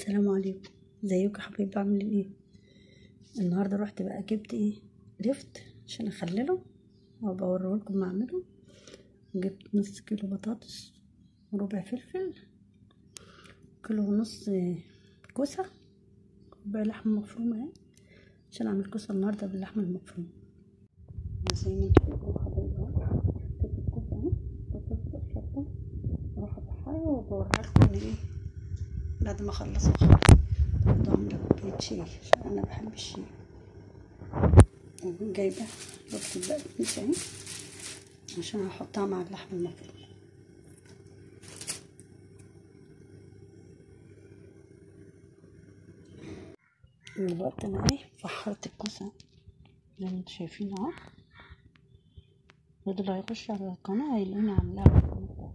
السلام عليكم ازيكم يا حبايبي عاملين ايه النهارده رحت بقى جبت ايه لفت عشان اخلله وابقى لكم ما اعمله جبت نص كيلو بطاطس وربع فلفل كيلو ونص كوسه ربع لحمه مفرومه اهي عشان اعمل كوسه النهارده باللحمه المفرومه زي ما انتم شايفين حبايبي اهو جبت الكوسه اهي بطاطس شطه واروح ابحرها وبوريها لكم ايه بعد ما اخلصها خالص برضه عامله كوبايه شاي عشان انا بحب الشاي جايبه ربط البقدونس اهي عشان هحطها مع اللحمه المفرومه دلوقتي انا ايه فحرت الكوسه زي ما انتوا شايفين اهو اللي هيخش على القناه هيلاقيني عاملاها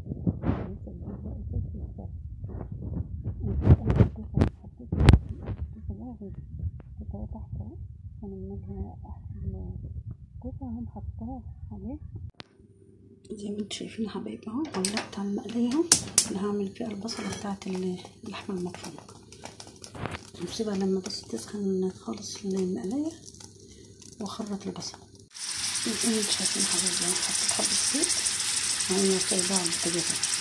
قطعة تحت اهو هنعملها احسن قطعة هنحطها عليه زي ما انتوا شايفين يا حبايبي اهو علقت على المقلية اهو اللي هعمل فيها البصلة بتاعت اللحمة المفرومة هسيبها لما بس تسخن خالص المقلية واخرط البصل زي ما انتوا شايفين يا حبايبي اهو حطيت حبة زيت وهي سايباها على البوتاجاز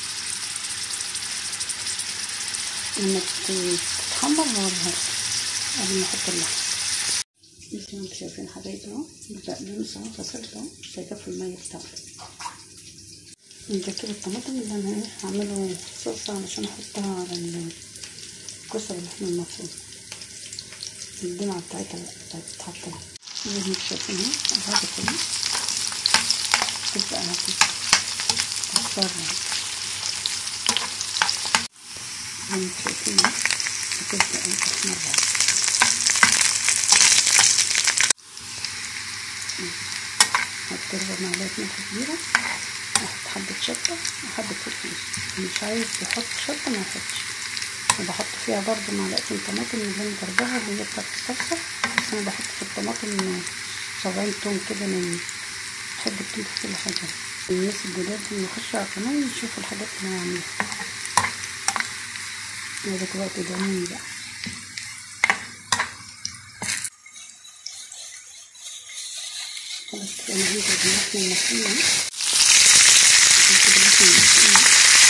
لما تتحمر هوريها قبل ما احط اللحم زي ما انتوا شايفين حبايبي اهو البقدونس اهو غسلته اهو سايباه في الميه بتاعته ده كده الطماطم اللي انا ايه هعمله صلصه علشان احطها على الكوسه واللحمه المفرومه الدمعه بتاعتها بتاعت تتحط زي ما انتوا شايفين اهو هذا كله تبقى هتتصفر زي ما انتوا شايفين اهو هتبدأ ايه تحمر هحط ربع معلقة ملح كبيرة واحط حبة شطة وحبة فلفل مش عايز يحط شطة ما يحطش وبحط فيها برضو معلقتين طماطم اللي انا ضربها اللي هي بتاعت الصلصة بس انا بحط في الطماطم صبعين توم كده لان بحب التوم في كل حاجة الناس الجداد اللي يخشوا على القناة يشوفوا الحاجات اللي انا عاملاها هذا وقت جميل بقى خلاص كده انا هنزل باللحمة المفرومة هنزل باللحمة المفرومة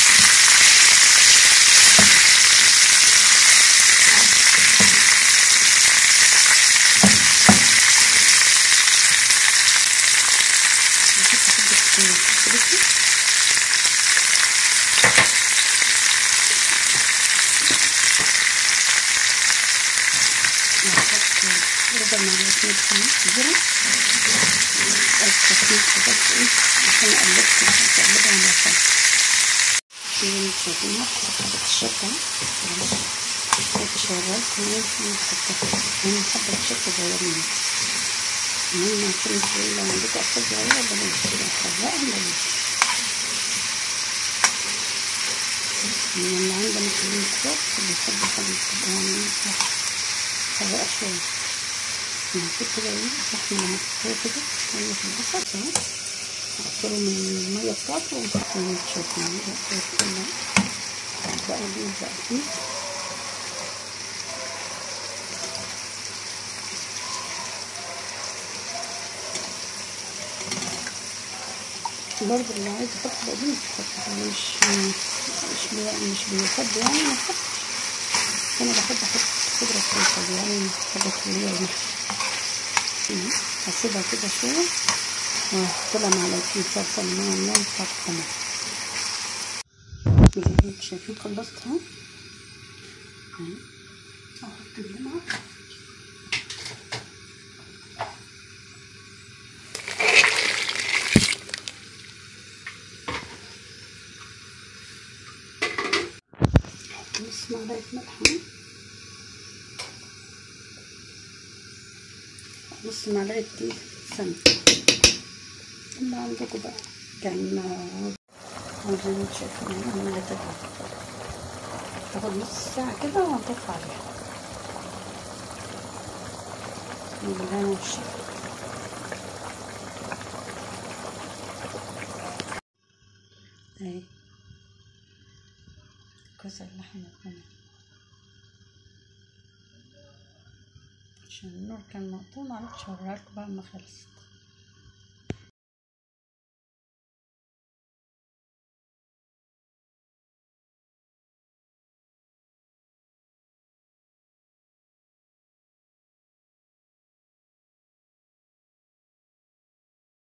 ربع معلقة ملح كبيرة التسميك بس ايه عشان اقلبها اقلبها على الفرن زي ما انتوا شايفين حبة الشطة كنت شغلت هنا نحطها هنا حبة شطة صغيرين المهم عشان لو عندكم أطفال صغيرة بلاش كده حرقها بلاش اللي عندنا كلين كبار اللي يحب الحاجة تبقى يعني حرقة شوية نحط كده ايه اللحمة لما تستوي كده نعمل في البصل اهو نعصره من المية بتاعته ونحط من الشوكة كلها بقى دي بقى فيه برضه اللي عايز يحط بقدونس يحط مش مش بي مش بيحب يعني ما يحطش انا بحب احط خضرة كويسة يعني حاجات اللي هي المحشي هسيبها كده شوية وهحط لها معلقتين صلصة اللي انا عاملاها بتاعت الطماطم زي ما انتوا شايفين خلصت اهو اهي احط الدمعة نص معلقة ملح نص معلقة دي سمنة اللي عندكم بقى كان زي ما انتوا شايفين عمالة تغلي تاخد نص ساعة كده وهنطفي عليها بالهنا والشفا اهي كوسة اللحمة كمان عشان النور كان مقطوع معرفتش اوريها لكم بعد ما خلصت